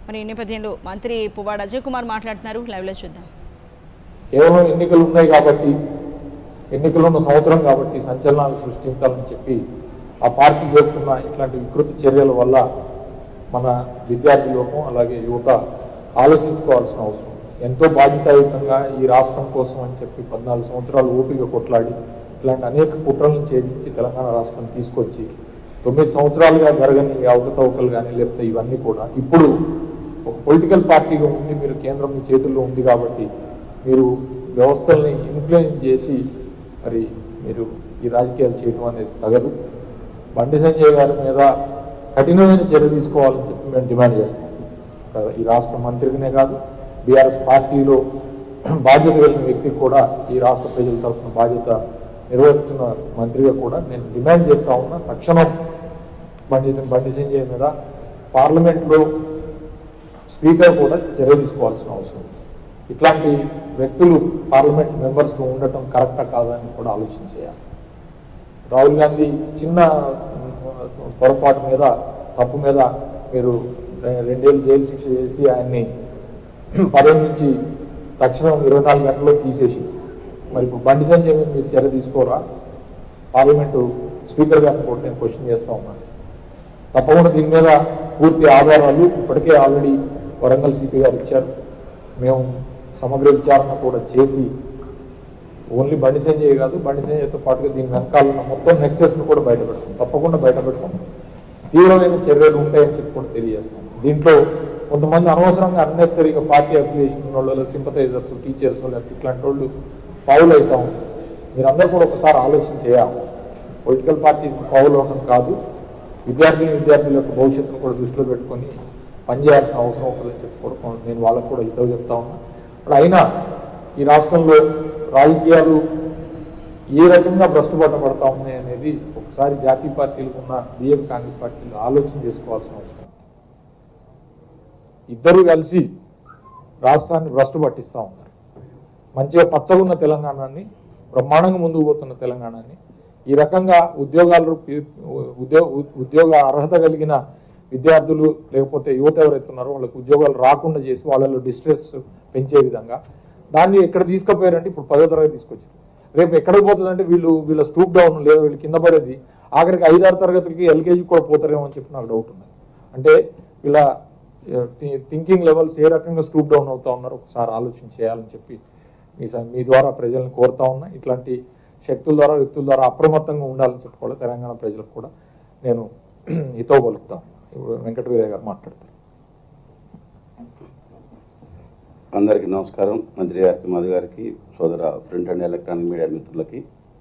మరి ఈ నేపథ్యంలో మంత్రి పువ్వాడ అజయ్ కుమార్ మాట్లాడుతున్నారు లైవ్లో చూద్దాం కేవలం ఎన్నికలు ఉన్నాయి కాబట్టి ఎన్నికలు ఉన్న సంవత్సరం కాబట్టి సంచలనాలు సృష్టించాలని చెప్పి ఆ పార్టీ చేస్తున్న ఇట్లాంటి వికృతి చర్యల వల్ల మన విద్యార్థి లోకం అలాగే యువత ఆలోచించుకోవాల్సిన అవసరం ఎంతో బాధ్యతాయుతంగా ఈ రాష్ట్రం కోసం అని చెప్పి పద్నాలుగు సంవత్సరాలు ఓపిక కొట్లాడి ఇట్లాంటి అనేక కుట్రలను ఛేదించి తెలంగాణ రాష్ట్రం తీసుకొచ్చి తొమ్మిది సంవత్సరాలుగా జరగని ఈ అవకతవకలు కానీ లేకపోతే ఇవన్నీ కూడా ఇప్పుడు ఒక పొలిటికల్ పార్టీగా ఉండి మీరు కేంద్రం మీ చేతుల్లో ఉంది కాబట్టి మీరు వ్యవస్థల్ని ఇన్ఫ్లుయెన్స్ చేసి మరి మీరు ఈ రాజకీయాలు చేయడం అనేది తగదు బండి సంజయ్ గారి మీద కఠినమైన చర్య తీసుకోవాలని చెప్పి మేము డిమాండ్ చేస్తాం కదా, ఈ రాష్ట్ర మంత్రికినే కాదు బీఆర్ఎస్ పార్టీలో బాధ్యత కలిగిన వ్యక్తికి కూడా ఈ రాష్ట్ర ప్రజల తరఫున బాధ్యత నిర్వహిస్తున్న మంత్రిగా కూడా నేను డిమాండ్ చేస్తా ఉన్నా తక్షణం బండి బండి సంజయ్ మీద పార్లమెంట్లో స్పీకర్ కూడా చర్య తీసుకోవాల్సిన అవసరం ఉంది. ఇట్లాంటి వ్యక్తులు పార్లమెంట్ మెంబర్స్గా ఉండటం కరెక్టా కాదా అని కూడా ఆలోచన చేయాలి రాహుల్ గాంధీ చిన్న ఉమ్, పొరపాటు మీద తప్పు మీద మీరు రె- రెండేళ్ళు జైలు శిక్ష చేసి ఆయన్ని పదవి నుంచి తక్షణం ఇరవై నాలుగు గంటల్లో తీసేసి మరి ఇప్పుడు బండి సంజయ్ మీద మీరు చర్య తీసుకోరా పార్లమెంటు స్పీకర్ గారిని కూడా నేను క్వశ్చన్ చేస్తా ఉన్నాను తప్పకుండా దీని మీద పూర్తి ఆధారాలు ఇప్పటికే ఆల్రెడీ వరంగల్ సిపి గారు ఇచ్చారు మేము సమగ్ర విచారణ కూడా చేసి ఓన్లీ బండి సంజయ్ కాదు బండి సంజయ్తో పాటుగా దీని వెనకాల ఉన్న మొత్తం నెక్సెస్ను కూడా బయటపెడతాం తప్పకుండా బయటపెడతాం తీవ్రమైన చర్యలు ఉంటాయని చెప్పి కూడా తెలియజేస్తాం దీంట్లో కొంతమంది అనవసరంగా అన్నెసరీగా పార్టీ అఫిలియేషన్ ఉన్న వాళ్ళు సింపతైజర్స్ టీచర్స్ లేకపోతే ఇట్లాంటి వాళ్ళు పావులు అవుతా ఉంటారు మీరందరూ కూడా ఒకసారి ఆలోచన చేయాలి పొలిటికల్ పార్టీస్ పావులు అవడం కాదు విద్యార్థిని విద్యార్థుల యొక్క భవిష్యత్తును కూడా దృష్టిలో పెట్టుకొని పనిచేయాల్సిన అవసరం ఉంటుందని చెప్పి కూడా నేను వాళ్ళకు కూడా హితవు చెప్తా ఉన్నా ఇప్పుడు అయినా ఈ రాష్ట్రంలో రాజకీయాలు ఏ రకంగా భ్రష్టుపట్ట పడతా ఉన్నాయి అనేది ఒకసారి జాతీయ పార్టీలకు ఉన్న బీఎం కాంగ్రెస్ పార్టీలు ఆలోచన చేసుకోవాల్సిన అవసరం ఉంది. ఇద్దరు కలిసి రాష్ట్రాన్ని భ్రష్టు పట్టిస్తూ ఉన్నారు మంచిగా పచ్చగున్న తెలంగాణని బ్రహ్మాండంగా ముందుకు పోతున్న తెలంగాణని ఈ రకంగా ఉద్యోగాలు పి- ఉద్యోగ ఉద్యోగ అర్హత కలిగిన విద్యార్థులు లేకపోతే యువత ఎవరైతే ఉన్నారో వాళ్ళకి ఉద్యోగాలు రాకుండా చేసి వాళ్ళలో డిస్ట్రెస్ పెంచే విధంగా దాన్ని ఎక్కడ తీసుకుపోయారంటే ఇప్పుడు పదో తరగతి తీసుకొచ్చారు రేపు ఎక్కడికి పోతుందంటే వీళ్ళు వీళ్ళ స్టూప్ డౌన్ లేదా వీళ్ళు కింద పడేది ఆఖరికి ఐదారు తరగతులకి ఎల్కేజీ కూడా పోతారేమో అని చెప్పి నాకు డౌట్ ఉంది అంటే వీళ్ళ థింకింగ్ లెవెల్స్ ఏ రకంగా స్టూప్ డౌన్ అవుతా ఉన్నారు ఒకసారి ఆలోచన చేయాలని చెప్పి మీ స- మీ ద్వారా ప్రజలను కోరుతా ఉన్నా ఇట్లాంటి శక్తుల ద్వారా వ్యక్తుల ద్వారా అప్రమత్తంగా ఉండాలని చెప్పి కూడా తెలంగాణ ప్రజలకు కూడా నేను హితవు పలుకుతాను ఇప్పుడు వెంకట వీరయ్య గారు మాట్లాడతారు అందరికీ నమస్కారం మంత్రి గారికి మధు గారికి సోదర ప్రింట్ అండ్ ఎలక్ట్రానిక్ మీడియా మిత్రులకి